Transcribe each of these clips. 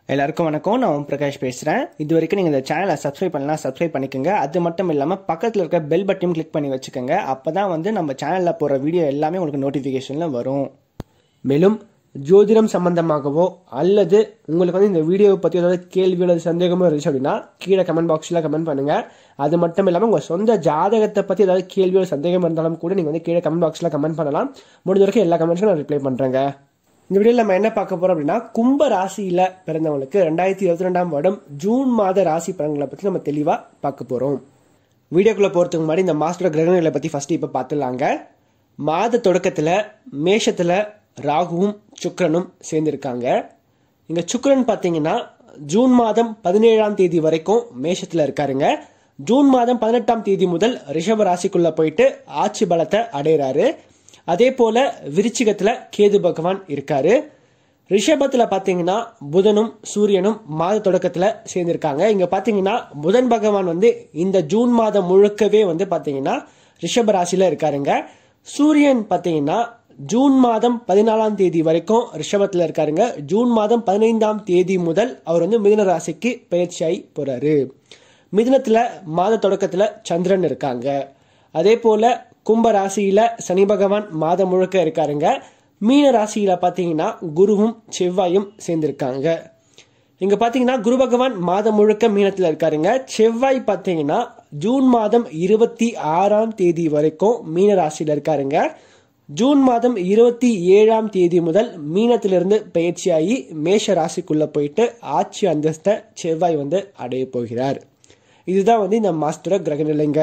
எல்லாருக்கும் வணக்கம் நான் ஓம் பிரகாஷ் பேசுகிறேன் இது வரைக்கும் நீங்கள் இந்த சேனலை சப்ஸ்கிரைப் பண்ணலாம் சப்ஸ்கிரைப் பண்ணிக்கோங்க அது மட்டும் இல்லாமல் பக்கத்தில் இருக்க பெல் பட்டனையும் கிளிக் பண்ணி வச்சுக்கோங்க அப்போ தான் வந்து நம்ம சேனலில் போகிற வீடியோ எல்லாமே உங்களுக்கு நோட்டிஃபிகேஷனில் வரும் மேலும் ஜோதிடம் சம்பந்தமாகவோ அல்லது உங்களுக்கு வந்து இந்த வீடியோவை பற்றி ஏதாவது கேள்வி அல்லது சந்தேகமோ இருந்துச்சு அப்படின்னா கீழே கமெண்ட் பாக்ஸில் கமெண்ட் பண்ணுங்கள் அது மட்டும் இல்லாமல் உங்கள் சொந்த ஜாதகத்தை பற்றி ஏதாவது கேள்வியோ சந்தேகம் இருந்தாலும் கூட நீங்கள் வந்து கீழே கமெண்ட் பாக்ஸில் கமெண்ட் பண்ணலாம் முடிஞ்ச வரைக்கும் எல்லா கமெண்ட்ஸும் நான் ரிப்ளை பண்ணுறேங்க இந்த வீடியோவில் நம்ம என்ன பார்க்க போறோம் அப்படின்னா கும்ப ராசியில பிறந்தவங்களுக்கு ரெண்டாயிரத்தி இருபத்தி ரெண்டாம் வருடம் ஜூன் மாத ராசி பலன்களை பத்தி நம்ம தெளிவா பார்க்க போறோம் வீடியோக்குள்ள போறதுக்கு முன்னாடி இந்த மாஸ்டர் கிரகணங்களை பத்தி ஃபர்ஸ்ட் இப்ப பார்த்துலாங்க மாத தொடக்கத்துல மேஷத்துல ராகுவும் சுக்கிரனும் சேர்ந்திருக்காங்க இங்க சுக்கிரன் பாத்தீங்கன்னா ஜூன் மாதம் பதினேழாம் தேதி வரைக்கும் மேஷத்துல இருக்காருங்க ஜூன் மாதம் பதினெட்டாம் தேதி முதல் ரிஷப ராசிக்குள்ள போயிட்டு ஆட்சி பலத்தை அடைகிறாரு அதே போல விருச்சிகத்துல கேது பகவான் இருக்காரு ரிஷபத்துல பாத்தீங்கன்னா புதனும் சூரியனும் மாத தொடக்கத்துல சேர்ந்திருக்காங்க இங்க பாத்தீங்கன்னா புதன் பகவான் வந்து இந்த ஜூன் மாதம் முழுக்கவே வந்து பாத்தீங்கன்னா ரிஷப ராசியில இருக்காருங்க சூரியன் பாத்தீங்கன்னா ஜூன் மாதம் பதினாலாம் தேதி வரைக்கும் ரிஷபத்துல இருக்காருங்க ஜூன் மாதம் பதினைந்தாம் தேதி முதல் அவர் வந்து மிதுன ராசிக்கு பயிற்சியாகி போறாரு மிதுனத்துல மாத தொடக்கத்துல சந்திரன் இருக்காங்க அதே போல கும்ப ராசியில சனி பகவான் மாதம் முழுக்க இருக்காருங்க மீன ராசியில பாத்தீங்கன்னா குருவும் செவ்வாயும் சேர்ந்திருக்காங்க இங்க பாத்தீங்கன்னா குரு பகவான் மாதம் முழுக்க மீனத்துல இருக்காருங்க செவ்வாய் பாத்தீங்கன்னா ஜூன் மாதம் இருபத்தி ஆறாம் தேதி வரைக்கும் மீன ராசியில இருக்காருங்க ஜூன் மாதம் இருபத்தி ஏழாம் தேதி முதல் மீனத்திலிருந்து பயிற்சியாகி மேஷ ராசிக்குள்ள போயிட்டு ஆட்சி அந்தஸ்தை செவ்வாய் வந்து அடைய போகிறார் இதுதான் வந்து இந்த மாஸ்டர கிரக நிலைங்க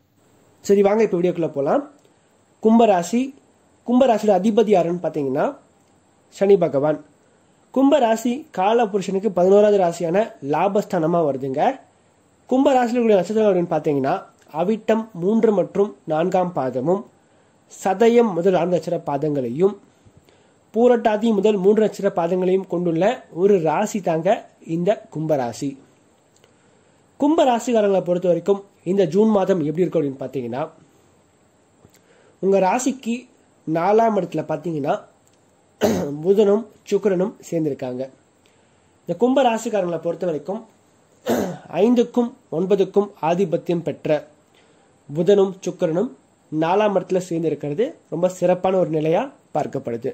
சரி வாங்க இப்போ வீடியோக்குள்ள போகலாம் கும்பராசி கும்பராசியில் அதிபதி யாருன்னு பார்த்தீங்கன்னா சனி பகவான் கும்பராசி கால புருஷனுக்கு பதினோராவது ராசியான லாபஸ்தானமாக வருதுங்க கும்பராசியில் கூடிய நட்சத்திரம் அப்படின்னு பார்த்தீங்கன்னா அவிட்டம் மூன்று மற்றும் நான்காம் பாதமும் சதயம் முதல் ஆறு நட்சத்திர பாதங்களையும் பூரட்டாதி முதல் மூன்று நட்சத்திர பாதங்களையும் கொண்டுள்ள ஒரு ராசி தாங்க இந்த கும்பராசி கும்ப ராசிக்காரங்களை பொறுத்த வரைக்கும் இந்த ஜூன் மாதம் எப்படி இருக்கும் அப்படின்னு பார்த்தீங்கன்னா உங்கள் ராசிக்கு நாலாம் இடத்துல பார்த்தீங்கன்னா புதனும் சுக்கரனும் சேர்ந்திருக்காங்க இந்த கும்ப ராசிக்காரங்களை பொறுத்த வரைக்கும் ஐந்துக்கும் ஒன்பதுக்கும் ஆதிபத்தியம் பெற்ற புதனும் சுக்கரனும் நாலாம் இடத்துல சேர்ந்து இருக்கிறது ரொம்ப சிறப்பான ஒரு நிலையா பார்க்கப்படுது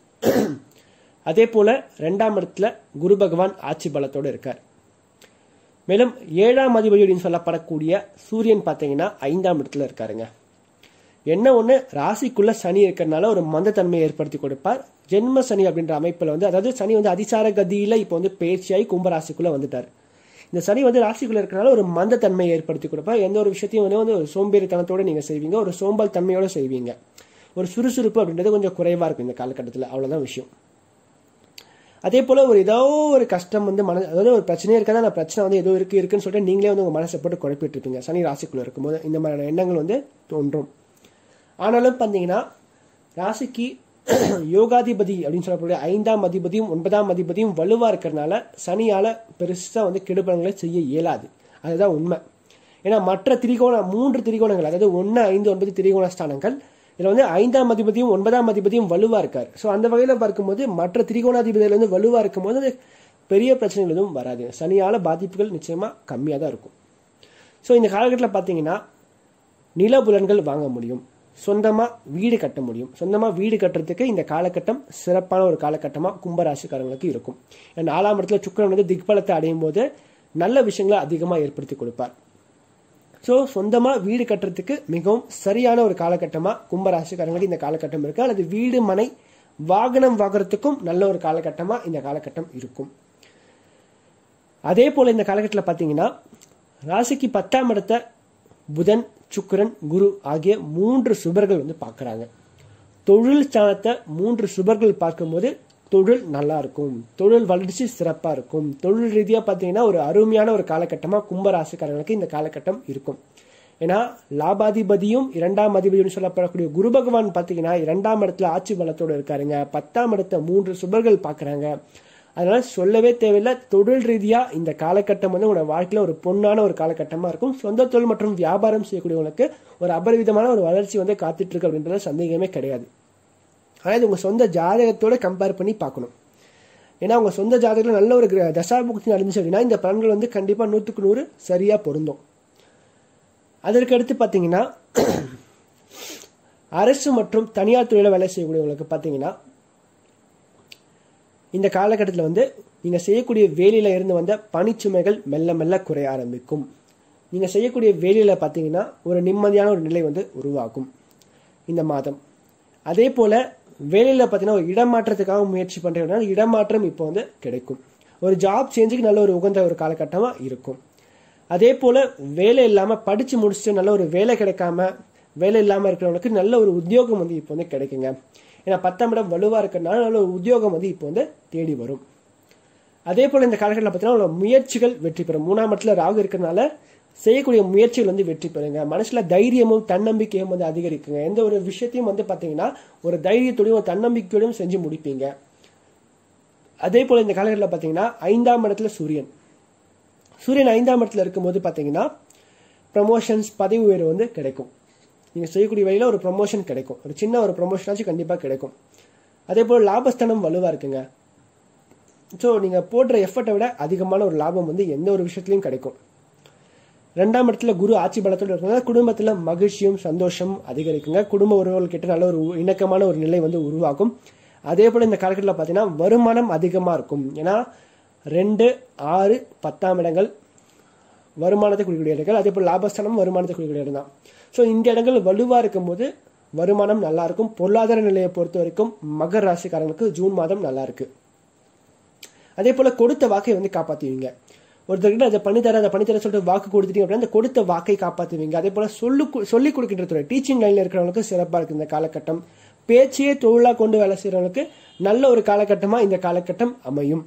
அதே போல ரெண்டாம் இடத்துல குரு பகவான் ஆட்சி பலத்தோடு இருக்கார் மேலும் ஏழாம் அதிபதி அப்படின்னு சொல்லப்படக்கூடிய சூரியன் பார்த்தீங்கன்னா ஐந்தாம் இடத்துல இருக்காருங்க என்ன ஒன்று ராசிக்குள்ள சனி இருக்கிறதுனால ஒரு மந்தத்தன்மையை ஏற்படுத்தி கொடுப்பார் ஜென்ம சனி அப்படின்ற அமைப்பில் வந்து அதாவது சனி வந்து அதிசார கதியில் இப்போ வந்து பயிற்சியாகி கும்பராசிக்குள்ள வந்துட்டார் இந்த சனி வந்து ராசிக்குள்ள இருக்கிறனால ஒரு மந்தத்தன்மையை ஏற்படுத்தி கொடுப்பார் எந்த ஒரு விஷயத்தையும் வந்து வந்து ஒரு சோம்பேறித்தனத்தோட நீங்கள் செய்வீங்க ஒரு சோம்பல் தன்மையோட செய்வீங்க ஒரு சுறுசுறுப்பு அப்படின்றது கொஞ்சம் குறைவாக இருக்கும் இந்த காலகட்டத்தில் அவ்வளோதான் விஷயம் அதே போல ஒரு ஏதோ ஒரு கஷ்டம் வந்து மன அதாவது ஒரு பிரச்சனையே இருக்காது அந்த பிரச்சனை வந்து ஏதோ இருக்கு இருக்குன்னு சொல்லிட்டு நீங்களே வந்து உங்க மனசை போட்டு குழப்பிட்டு இருப்பீங்க சனி ராசிக்குள்ள இருக்கும்போது இந்த மாதிரியான எண்ணங்கள் வந்து தோன்றும் ஆனாலும் பார்த்தீங்கன்னா ராசிக்கு யோகாதிபதி அப்படின்னு சொல்லக்கூடிய ஐந்தாம் அதிபதியும் ஒன்பதாம் அதிபதியும் வலுவா இருக்கிறதுனால சனியால பெருசா வந்து கெடுபலங்களை செய்ய இயலாது அதுதான் உண்மை ஏன்னா மற்ற திரிகோண மூன்று திரிகோணங்கள் அதாவது ஒன்று ஐந்து ஒன்பது திரிகோண ஸ்தானங்கள் இதில் வந்து ஐந்தாம் அதிபதியும் ஒன்பதாம் அதிபதியும் வலுவா இருக்கார் ஸோ அந்த வகையில் பார்க்கும்போது மற்ற திரிகோணாதிபதியில வந்து வலுவா இருக்கும்போது அது பெரிய பிரச்சனைகள் எதுவும் வராது சனியால பாதிப்புகள் நிச்சயமா கம்மியாக தான் இருக்கும் ஸோ இந்த காலகட்டத்தில் பார்த்தீங்கன்னா நிலபுலன்கள் வாங்க முடியும் சொந்தமாக வீடு கட்ட முடியும் சொந்தமாக வீடு கட்டுறதுக்கு இந்த காலகட்டம் சிறப்பான ஒரு காலகட்டமாக கும்பராசிக்காரங்களுக்கு இருக்கும் நாலாம் இடத்துல சுக்கரன் வந்து திக்பலத்தை அடையும் போது நல்ல விஷயங்களை அதிகமாக ஏற்படுத்தி கொடுப்பார் ஸோ சொந்தமாக வீடு கட்டுறதுக்கு மிகவும் சரியான ஒரு காலகட்டமாக கும்பராசிக்காரங்களுக்கு இந்த காலகட்டம் இருக்கு அல்லது வீடு மனை வாகனம் வாங்குறதுக்கும் நல்ல ஒரு காலகட்டமாக இந்த காலகட்டம் இருக்கும் அதே போல் இந்த காலகட்டத்தில் பார்த்தீங்கன்னா ராசிக்கு பத்தாம் இடத்த புதன் சுக்கரன் குரு ஆகிய மூன்று சுபர்கள் வந்து பார்க்குறாங்க தொழில் ஸ்தானத்தை மூன்று சுபர்கள் பார்க்கும்போது தொழில் நல்லா இருக்கும் தொழில் வளர்ச்சி சிறப்பாக இருக்கும் தொழில் ரீதியாக பார்த்தீங்கன்னா ஒரு அருமையான ஒரு காலகட்டமாக கும்பராசிக்காரங்களுக்கு இந்த காலகட்டம் இருக்கும் ஏன்னா லாபாதிபதியும் இரண்டாம் அதிபதியும் சொல்லப்படக்கூடிய குரு பகவான் பார்த்தீங்கன்னா இரண்டாம் இடத்துல ஆட்சி பலத்தோடு இருக்காருங்க பத்தாம் இடத்த மூன்று சுபர்கள் பார்க்குறாங்க அதனால சொல்லவே தேவையில்லை தொழில் ரீதியாக இந்த காலகட்டம் வந்து உங்களோட வாழ்க்கையில் ஒரு பொன்னான ஒரு காலகட்டமாக இருக்கும் சொந்த தொழில் மற்றும் வியாபாரம் செய்யக்கூடியவங்களுக்கு ஒரு அபரிவிதமான ஒரு வளர்ச்சி வந்து காத்துட்டு இருக்கு அப்படின்றது சந்தேகமே கிடையாது ஆனால் இது உங்கள் சொந்த ஜாதகத்தோட கம்பேர் பண்ணி பார்க்கணும் ஏன்னா உங்கள் சொந்த ஜாதகத்தில் நல்ல ஒரு கிர- தசாபுக்தி நடந்துச்சு அப்படின்னா இந்த பலன்கள் வந்து கண்டிப்பாக நூற்றுக்கு நூறு சரியாக பொருந்தும் அதற்கு அடுத்து பார்த்தீங்கன்னா அரசு மற்றும் தனியார் துறையில் வேலை செய்யக்கூடியவங்களுக்கு பார்த்தீங்கன்னா இந்த காலகட்டத்தில் வந்து நீங்கள் செய்யக்கூடிய வேலையில் இருந்து வந்த பணிச்சுமைகள் மெல்ல மெல்ல குறைய ஆரம்பிக்கும் நீங்கள் செய்யக்கூடிய வேலையில் பார்த்தீங்கன்னா ஒரு நிம்மதியான ஒரு நிலை வந்து உருவாகும் இந்த மாதம் அதே போல் வேலையில் பார்த்தீங்கன்னா ஒரு இடமாற்றத்துக்காக முயற்சி பண்ணுறீங்கன்னா இடமாற்றம் இப்போ வந்து கிடைக்கும் ஒரு ஜாப் சேஞ்சுக்கு நல்ல ஒரு உகந்த ஒரு காலகட்டமாக இருக்கும் அதே போல் வேலை இல்லாமல் படித்து முடிச்சுட்டு நல்ல ஒரு வேலை கிடைக்காம வேலை இல்லாமல் இருக்கிறவங்களுக்கு நல்ல ஒரு உத்தியோகம் வந்து இப்போ வந்து கிடைக்குங்க ஏன்னா பத்தாம் இடம் வலுவாக இருக்கிறனால நல்ல ஒரு உத்தியோகம் வந்து இப்போ வந்து தேடி வரும் அதே போல் இந்த காலகட்டத்தில் பார்த்தீங்கன்னா உங்களோட முயற்சிகள் வெற்றி பெறும் மூணாம் இடத்துல ராகு இருக்கிறனால செய்யக்கூடிய முயற்சிகள் வந்து வெற்றி பெறுங்க மனசுல தைரியமும் தன்னம்பிக்கையும் வந்து அதிகரிக்குங்க எந்த ஒரு விஷயத்தையும் வந்து பார்த்தீங்கன்னா ஒரு தைரியத்தோடையும் ஒரு தன்னம்பிக்கையோடையும் செஞ்சு முடிப்பீங்க அதே போல் இந்த காலகட்டத்தில் பார்த்தீங்கன்னா ஐந்தாம் இடத்துல சூரியன் சூரியன் ஐந்தாம் இடத்துல இருக்கும்போது பார்த்தீங்கன்னா ப்ரமோஷன்ஸ் பதவி உயர்வு வந்து கிடைக்கும் நீங்கள் செய்யக்கூடிய வழியில் ஒரு ப்ரமோஷன் கிடைக்கும் ஒரு சின்ன ஒரு ப்ரமோஷனாச்சும் கண்டிப்பாக கிடைக்கும் அதே போல் லாபஸ்தானம் வலுவாக இருக்குங்க ஸோ நீங்கள் போடுற எஃபர்ட்டை விட அதிகமான ஒரு லாபம் வந்து எந்த ஒரு விஷயத்துலையும் கிடைக்கும் ரெண்டாம் இடத்துல குரு ஆட்சி பலத்தோடு இருக்கிறதுனால குடும்பத்தில் மகிழ்ச்சியும் சந்தோஷம் அதிகரிக்குங்க குடும்ப உறவுகள் கிட்ட நல்ல ஒரு இணக்கமான ஒரு நிலை வந்து உருவாகும் அதே போல் இந்த காலகட்டத்தில் பார்த்தீங்கன்னா வருமானம் அதிகமாக இருக்கும் ஏன்னா ரெண்டு ஆறு பத்தாம் இடங்கள் வருமானத்தை குறிக்கக்கூடிய இடங்கள் அதே போல் லாபஸ்தானம் வருமானத்தை குறிக்கக்கூடிய இடம் தான் ஸோ இந்த இடங்கள் வலுவாக இருக்கும்போது வருமானம் நல்லா இருக்கும் பொருளாதார நிலையை பொறுத்த வரைக்கும் மகர ராசிக்காரங்களுக்கு ஜூன் மாதம் நல்லா இருக்கு அதே போல கொடுத்த வாக்கை வந்து காப்பாற்றுவீங்க ஒருத்தர்கிட்ட அதை பண்ணித்தர அதை பண்ணித்தர சொல்லிட்டு வாக்கு கொடுத்துட்டீங்க அப்படின்னா அந்த கொடுத்த வாக்கை காப்பாற்றுவீங்க அதே போல சொல்லு சொல்லி கொடுக்கின்ற துறை டீச்சிங் லைன்ல இருக்கிறவங்களுக்கு சிறப்பாக இருக்கு இந்த காலகட்டம் பேச்சையே தொழிலாக கொண்டு வேலை செய்கிறவங்களுக்கு நல்ல ஒரு காலகட்டமா இந்த காலகட்டம் அமையும்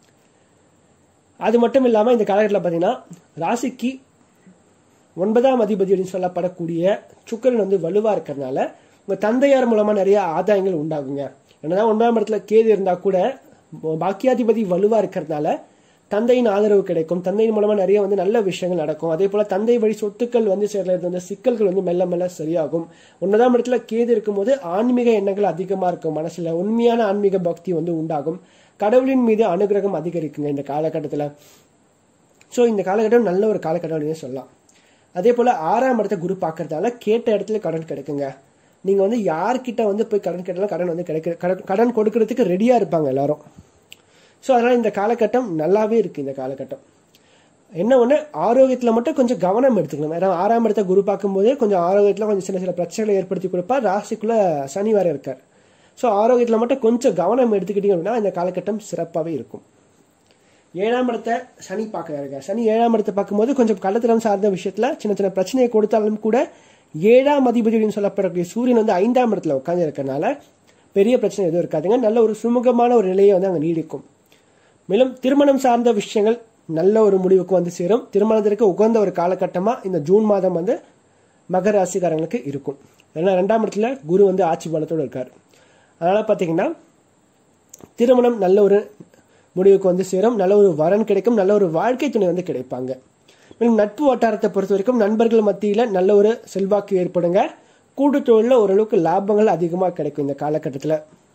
அது மட்டும் இல்லாமல் இந்த காலகட்டத்தில் பார்த்தீங்கன்னா ராசிக்கு ஒன்பதாம் அதிபதி அப்படின்னு சொல்லப்படக்கூடிய சுக்கரன் வந்து வலுவாக இருக்கிறதுனால உங்கள் தந்தையார் மூலமாக நிறைய ஆதாயங்கள் உண்டாகுங்க என்னதான் ஒன்பதாம் இடத்துல கேது இருந்தால் கூட பாக்கியாதிபதி வலுவாக இருக்கிறதுனால தந்தையின் ஆதரவு கிடைக்கும் தந்தையின் மூலமாக நிறைய வந்து நல்ல விஷயங்கள் நடக்கும் அதே போல் தந்தை வழி சொத்துக்கள் வந்து சேர்றது வந்து சிக்கல்கள் வந்து மெல்ல மெல்ல சரியாகும் ஒன்பதாம் இடத்துல கேது இருக்கும்போது ஆன்மீக எண்ணங்கள் அதிகமாக இருக்கும் மனசில் உண்மையான ஆன்மீக பக்தி வந்து உண்டாகும் கடவுளின் மீது அனுகிரகம் அதிகரிக்குங்க இந்த காலகட்டத்தில் ஸோ இந்த காலகட்டம் நல்ல ஒரு காலகட்டம் அப்படின்னு சொல்லலாம் அதே போல் ஆறாம் இடத்த குரு பார்க்கறதால கேட்ட இடத்துல கடன் கிடைக்குங்க நீங்கள் வந்து யார்கிட்ட வந்து போய் கடன் கேட்டாலும் கடன் வந்து கிடைக்க கடன் கடன் கொடுக்கறதுக்கு ரெடியாக இருப்பாங்க எல்லாரும் ஸோ அதனால் இந்த காலகட்டம் நல்லாவே இருக்குது இந்த காலகட்டம் என்ன ஒன்று ஆரோக்கியத்தில் மட்டும் கொஞ்சம் கவனம் எடுத்துக்கணும் ஏன்னா ஆறாம் இடத்த குரு பார்க்கும்போதே கொஞ்சம் ஆரோக்கியத்தில் கொஞ்சம் சின்ன சில பிரச்சனைகளை ஏற்படுத்தி கொடுப்பார் ராசிக்குள்ளே சனி வேற இருக்கார் ஸோ ஆரோக்கியத்தில் மட்டும் கொஞ்சம் கவனம் எடுத்துக்கிட்டீங்க அப்படின்னா இந்த காலகட்டம் சிறப்பாகவே இருக்கும் ஏழாம் இடத்தை சனி பார்க்கறாருங்க சனி ஏழாம் இடத்தை பார்க்கும்போது கொஞ்சம் கள்ளத்திறம் சார்ந்த விஷயத்துல சின்ன சின்ன பிரச்சனையை கொடுத்தாலும் கூட ஏழாம் அதிபதி அப்படின்னு சொல்லப்படக்கூடிய சூரியன் வந்து ஐந்தாம் இடத்துல உட்காந்து இருக்கறனால பெரிய பிரச்சனை எதுவும் இருக்காதுங்க நல்ல ஒரு சுமூகமான ஒரு நிலையை வந்து அங்கே நீடிக்கும் மேலும் திருமணம் சார்ந்த விஷயங்கள் நல்ல ஒரு முடிவுக்கு வந்து சேரும் திருமணத்திற்கு உகந்த ஒரு காலகட்டமா இந்த ஜூன் மாதம் வந்து மகர ராசிக்காரங்களுக்கு இருக்கும் ஏன்னா ரெண்டாம் இடத்துல குரு வந்து ஆட்சி பலத்தோடு இருக்கார் அதனால பார்த்தீங்கன்னா திருமணம் நல்ல ஒரு முடிவுக்கு வந்து சேரும் நல்ல ஒரு வரன் கிடைக்கும் நல்ல ஒரு வாழ்க்கை துணை வந்து கிடைப்பாங்க மேலும் நட்பு வட்டாரத்தை பொறுத்த வரைக்கும் நண்பர்கள் மத்தியில் நல்ல ஒரு செல்வாக்கு ஏற்படுங்க கூட்டு தொழிலில் ஓரளவுக்கு லாபங்கள் அதிகமாக கிடைக்கும் இந்த காலகட்டத்தில்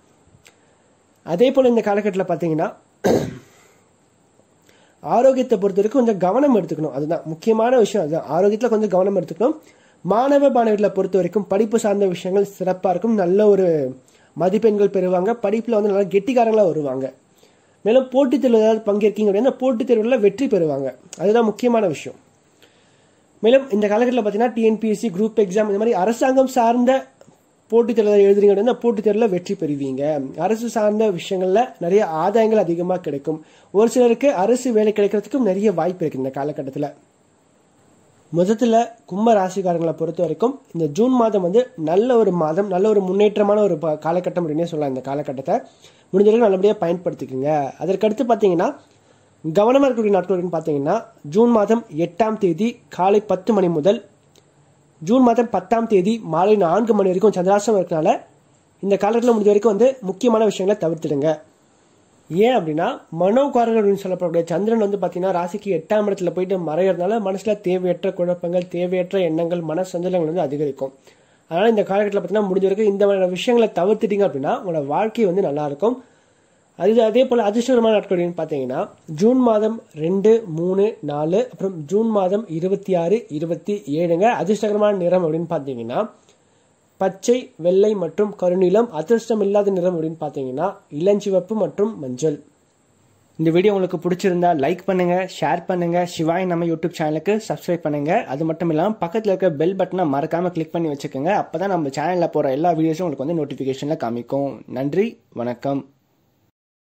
அதே போல் இந்த காலகட்டத்தில் பார்த்தீங்கன்னா ஆரோக்கியத்தை பொறுத்த வரைக்கும் கொஞ்சம் கவனம் எடுத்துக்கணும் அதுதான் முக்கியமான விஷயம் அதுதான் ஆரோக்கியத்தில் கொஞ்சம் கவனம் எடுத்துக்கணும் மாணவ மாணவிகளை பொறுத்த வரைக்கும் படிப்பு சார்ந்த விஷயங்கள் சிறப்பாக இருக்கும் நல்ல ஒரு மதிப்பெண்கள் பெறுவாங்க படிப்பில் வந்து நல்லா கெட்டிக்காரங்களாக வருவாங்க மேலும் போட்டித் தேர்வு ஏதாவது பங்கேற்கீங்க அப்படின்னா போட்டித் தேர்வில் வெற்றி பெறுவாங்க அதுதான் முக்கியமான விஷயம் மேலும் இந்த காலகட்டத்தில் பார்த்தீங்கன்னா டிஎன்பிஎஸ்சி குரூப் எக்ஸாம் இந்த மாதிரி அரசாங்கம் சார்ந்த போட்டித் தேர்வில் எழுதுறீங்க அப்படின்னா போட்டித் தேர்வில் வெற்றி பெறுவீங்க அரசு சார்ந்த விஷயங்களில் நிறைய ஆதாயங்கள் அதிகமாக கிடைக்கும் ஒரு சிலருக்கு அரசு வேலை கிடைக்கிறதுக்கும் நிறைய வாய்ப்பு இருக்கு இந்த காலகட்டத்தில் முதல்ல கும்ப ராசிக்காரங்களை பொறுத்த வரைக்கும் இந்த ஜூன் மாதம் வந்து நல்ல ஒரு மாதம் நல்ல ஒரு முன்னேற்றமான ஒரு ப- காலகட்டம் அப்படின்னே சொல்லலாம் இந்த காலகட்டத்தை முடிஞ்ச அளவுக்கு நல்லபடியாக பயன்படுத்திக்கோங்க அதற்கடுத்து பார்த்தீங்கன்னா கவனமாக இருக்கக்கூடிய நாட்கள் அப்படின்னு பார்த்தீங்கன்னா ஜூன் மாதம் எட்டாம் தேதி காலை பத்து மணி முதல் ஜூன் மாதம் பத்தாம் தேதி மாலை நான்கு மணி வரைக்கும் சந்திராசிரமம் இருக்கனால இந்த காலகட்டத்தில் முடிஞ்ச வரைக்கும் வந்து முக்கியமான விஷயங்களை தவிர்த்துடுங்க ஏன் அப்படின்னா மனோகாரகர் அப்படின்னு சொல்லப்படக்கூடிய சந்திரன் வந்து பார்த்தீங்கன்னா ராசிக்கு எட்டாம் இடத்துல போயிட்டு மறையறதுனால மனசில் தேவையற்ற குழப்பங்கள் தேவையற்ற எண்ணங்கள் மன சஞ்சலங்கள் வந்து அதிகரிக்கும் அதனால் இந்த காலகட்டத்தில் பார்த்தீங்கன்னா முடிஞ்ச வரைக்கும் இந்த மாதிரியான விஷயங்களை தவிர்த்துட்டீங்க அப்படின்னா உங்களோட வாழ்க்கை வந்து நல்லா இருக்கும் அது அதே போல் அதிர்ஷ்டகரமான நாட்கள் அப்படின்னு பார்த்தீங்கன்னா ஜூன் மாதம் ரெண்டு மூணு நாலு அப்புறம் ஜூன் மாதம் இருபத்தி ஆறு இருபத்தி ஏழுங்க அதிர்ஷ்டகரமான நிறம் அப்படின்னு பார்த்தீங்கன்னா பச்சை வெள்ளை மற்றும் கருநீலம் அதிர்ஷ்டம் இல்லாத நிறம் அப்படின்னு பார்த்தீங்கன்னா இளஞ்சிவப்பு மற்றும் மஞ்சள் இந்த வீடியோ உங்களுக்கு பிடிச்சிருந்தா லைக் பண்ணுங்க ஷேர் பண்ணுங்க சிவாய் நம்ம யூடியூப் சேனலுக்கு சப்ஸ்கிரைப் பண்ணுங்க அது மட்டும் இல்லாமல் பக்கத்தில் இருக்க பெல் பட்டனை மறக்காம கிளிக் பண்ணி வச்சுக்கோங்க அப்பதான் நம்ம சேனலில் போற எல்லா வீடியோஸும் உங்களுக்கு வந்து நோட்டிஃபிகேஷன்ல காமிக்கும் நன்றி வணக்கம்